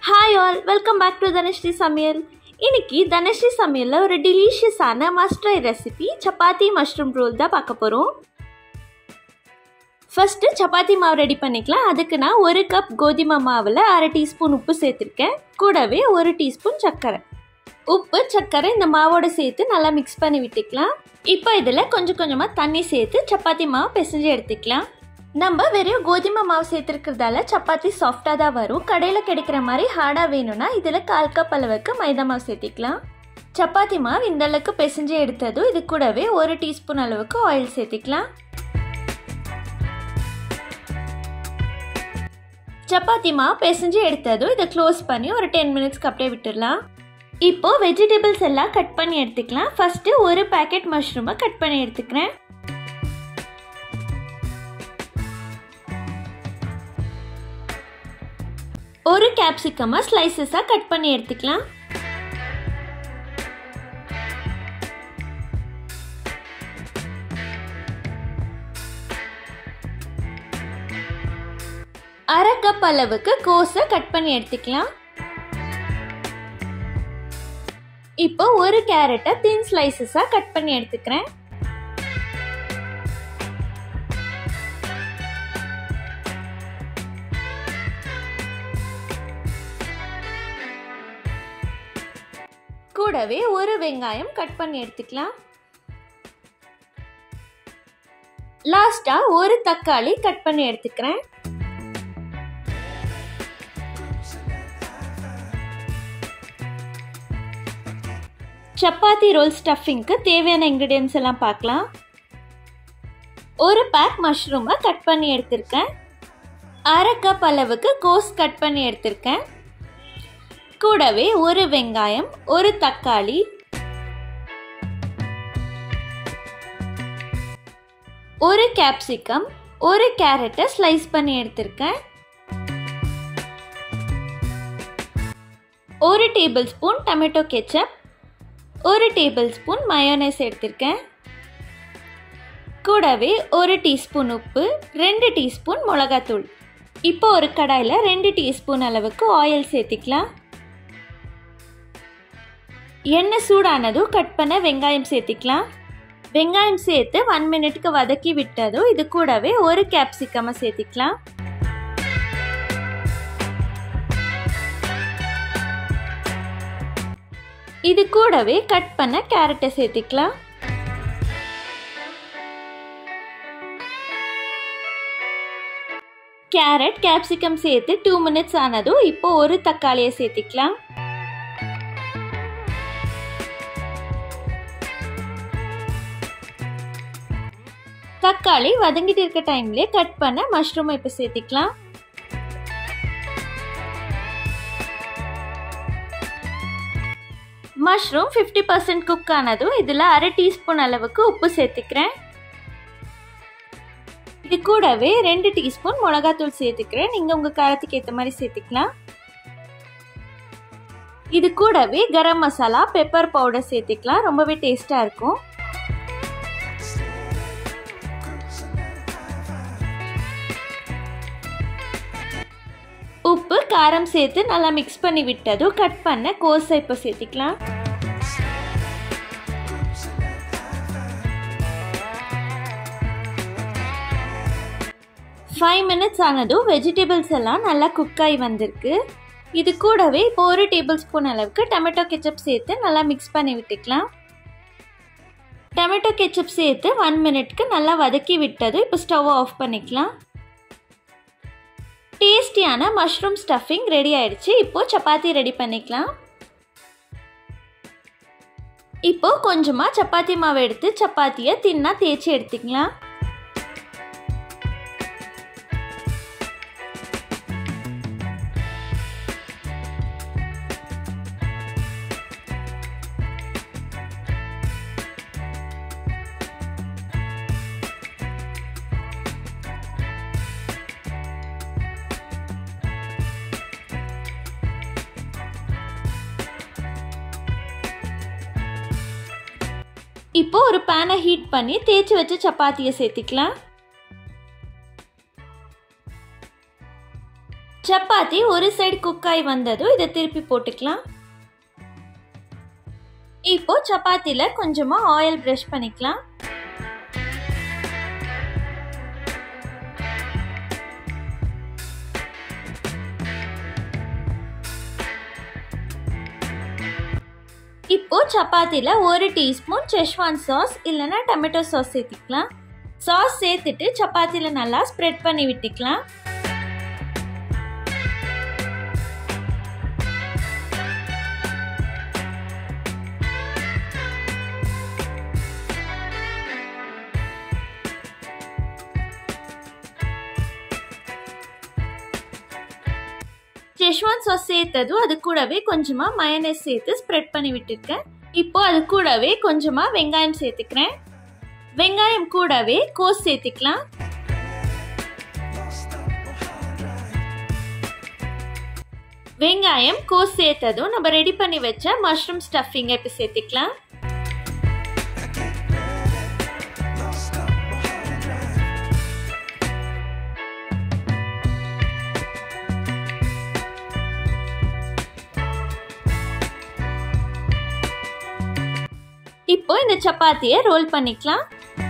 hi all welcome back to Dhanashree சமையல் இன்னைக்கு தனஸ்ரீ சமையலில் ஒரு டெலிஷியஸான must try recipe chapati mushroom roll தான் பார்க்க போகிறோம் ஃபஸ்ட்டு சப்பாத்தி மாவு ரெடி பண்ணிக்கலாம் அதுக்கு நான் ஒரு கப் கோதுமை மாவில் அரை டீஸ்பூன் உப்பு சேர்த்துருக்கேன் கூடவே ஒரு டீஸ்பூன் சர்க்கரை உப்பு சர்க்கரை இந்த மாவோட சேர்த்து நல்லா மிக்ஸ் பண்ணி விட்டுக்கலாம் இப்போ இதில் கொஞ்சம் கொஞ்சமாக தண்ணி சேர்த்து சப்பாத்தி மாவு பிசைஞ்சு எடுத்துக்கலாம் நம்ம வெறும் கோதுமை மாவு சேர்த்துருக்கிறதால சப்பாத்தி சாஃப்டாக தான் வரும் கடையில் கிடைக்கிற மாதிரி ஹார்டாக வேணும்னா இதில் கால் கப் அளவுக்கு மைதா மாவு சேர்த்திக்கலாம் சப்பாத்தி மாவு இந்த அளவுக்கு பிசைஞ்சு எடுத்ததும் இது கூடவே ஒரு டீஸ்பூன் அளவுக்கு ஆயில் சேர்த்திக்கலாம் சப்பாத்தி மாவு பிசைஞ்சு எடுத்ததும் இதை க்ளோஸ் பண்ணி ஒரு டென் மினிட்ஸ்க்கு அப்படியே விட்டுடலாம் இப்போ வெஜிடபிள்ஸ் எல்லாம் கட் பண்ணி எடுத்துக்கலாம் ஃபர்ஸ்ட் ஒரு பேக்கெட் மஷ்ரூமை கட் பண்ணி எடுத்துக்கிறேன் ஒரு கேப்சிகமை ஸ்லைசஸாக கட் பண்ணி எடுத்துக்கலாம் அரை கப் அளவுக்கு கோஸை கட் பண்ணி எடுத்துக்கலாம் இப்போ ஒரு கேரட்டை தின் ஸ்லைசஸாக கட் பண்ணி எடுத்துக்கிறேன் கூடவே ஒரு வெங்காயம் கட் பண்ணி எடுத்துக்கலாம் லாஸ்டா ஒரு தக்காளி கட் பண்ணி எடுத்துக்கிறேன் சப்பாத்தி ரோல் ஸ்டஃபிங்க்கு தேவையான இன்க்ரீடியன்ஸ் எல்லாம் பார்க்கலாம் ஒரு பேக் மஷ்ரூமை கட் பண்ணி எடுத்திருக்கேன் அரை கப் அளவுக்கு கோஸ் கட் பண்ணி எடுத்திருக்கேன் கூடவே ஒரு வெங்காயம் ஒரு தக்காளி ஒரு கேப்சிகம் ஒரு கேரட்டை ஸ்லைஸ் பண்ணி எடுத்திருக்கேன் ஒரு டேபிள் ஸ்பூன் டொமேட்டோ கெச்சப் ஒரு டேபிள் ஸ்பூன் மயோனைஸ் எடுத்திருக்கேன் கூடவே ஒரு டீஸ்பூன் உப்பு ரெண்டு டீஸ்பூன் மிளகாத்தூள் இப்போ ஒரு கடாயில் ரெண்டு டீஸ்பூன் அளவுக்கு ஆயில் சேர்த்திக்கலாம் எண்ணெய் சூடானதும் கட் பண்ண வெங்காயம் சேர்த்திக்கலாம் வெங்காயம் சேர்த்து ஒன் மினிட்க்கு வதக்கி விட்டதும் இது கூடவே ஒரு கேப்சிகமை சேர்த்திக்கலாம் இது கூடவே கட் பண்ண கேரட்டை சேர்த்திக்கலாம் கேரட் கேப்சிகம் சேர்த்து டூ மினிட்ஸ் ஆனதும் இப்போ ஒரு தக்காளியை சேர்த்திக்கலாம் தக்காளி வதங்கிட்டு இருக்க டைம்லேயே கட் பண்ண மஷ்ரூமை இப்போ சேர்த்திக்கலாம் மஷ்ரூம் ஃபிஃப்டி பர்சன்ட் குக் ஆனதும் இதில் அரை டீஸ்பூன் அளவுக்கு உப்பு சேர்த்துக்கிறேன் இது கூடவே ரெண்டு டீஸ்பூன் மிளகாத்தூள் சேர்த்துக்கிறேன் நீங்கள் உங்கள் காரத்துக்கு ஏற்ற மாதிரி சேர்த்துக்கலாம் இது கூடவே கரம் மசாலா பெப்பர் பவுடர் சேர்த்துக்கலாம் ரொம்பவே டேஸ்ட்டாக இருக்கும் உப்பு காரம் சேர்த்து நல்லா மிக்ஸ் பண்ணி விட்டதும் கட் பண்ண கோஸை இப்போ சேர்த்திக்கலாம் ஃபைவ் மினிட்ஸ் ஆனதும் வெஜிடபிள்ஸ் எல்லாம் நல்லா குக் ஆகி வந்திருக்கு இது கூடவே இப்போ ஒரு டேபிள் ஸ்பூன் அளவுக்கு டொமேட்டோ கெச்சப் சேர்த்து நல்லா மிக்ஸ் பண்ணி விட்டுக்கலாம் டொமேட்டோ கெச்சப் சேர்த்து ஒன் மினிட்க்கு நல்லா வதக்கி விட்டதும் இப்போ ஸ்டவ் ஆஃப் பண்ணிக்கலாம் டேஸ்டியான மஷ்ரூம் ஸ்டஃபிங் ரெடி ஆயிடுச்சு இப்போ சப்பாத்தி ரெடி பண்ணிக்கலாம் இப்போ கொஞ்சமாக சப்பாத்தி மாவு எடுத்து சப்பாத்தியை தின்னா தேய்ச்சி எடுத்துக்கலாம் இப்போ ஒரு பேனை ஹீட் பண்ணி தேய்ச்சி வச்ச சப்பாத்தியை சேர்த்திக்கலாம் சப்பாத்தி ஒரு சைடு குக் ஆகி வந்ததும் இதை திருப்பி போட்டுக்கலாம் இப்போ சப்பாத்தியில் கொஞ்சமாக ஆயில் ப்ரஷ் பண்ணிக்கலாம் இப்போ சப்பாத்தியில் ஒரு டீஸ்பூன் செஷ்வான் சாஸ் இல்லைன்னா டொமேட்டோ சாஸ் சேர்த்துக்கலாம் சாஸ் சேர்த்துட்டு சப்பாத்தியில் நல்லா ஸ்ப்ரெட் பண்ணி விட்டுக்கலாம் செஷ்வான் சாஸ் சேர்த்ததும் அது கூடவே கொஞ்சமாக மயனேஸ் சேர்த்து ஸ்ப்ரெட் பண்ணி விட்டுருக்கேன் இப்போ அது கூடவே கொஞ்சமாக வெங்காயம் சேர்த்துக்கிறேன் வெங்காயம் கூடவே கோஸ் சேர்த்துக்கலாம் வெங்காயம் கோஸ் சேர்த்ததும் நம்ம ரெடி பண்ணி வச்ச மஷ்ரூம் ஸ்டஃபிங் இப்போ சேர்த்துக்கலாம் இப்போ இந்த சப்பாத்தியை ரோல் பண்ணிக்கலாம்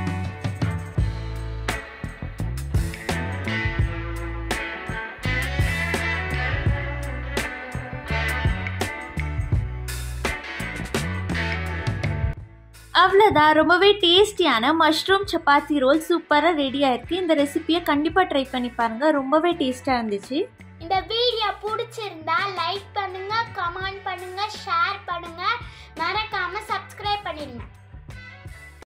அவ்வளோதான் ரொம்பவே டேஸ்டியான மஷ்ரூம் சப்பாத்தி ரோல் சூப்பராக ரெடி ஆயிருக்கு இந்த ரெசிபியை கண்டிப்பாக ட்ரை பண்ணி பாருங்கள் ரொம்பவே டேஸ்ட்டாக இருந்துச்சு இந்த வீடியோ பிடிச்சிருந்தா லைக் பண்ணுங்க கமெண்ட் பண்ணுங்க ஷேர் பண்ணுங்க மறக்காம சப்ஸ்கிரைப் பண்ணிடுங்க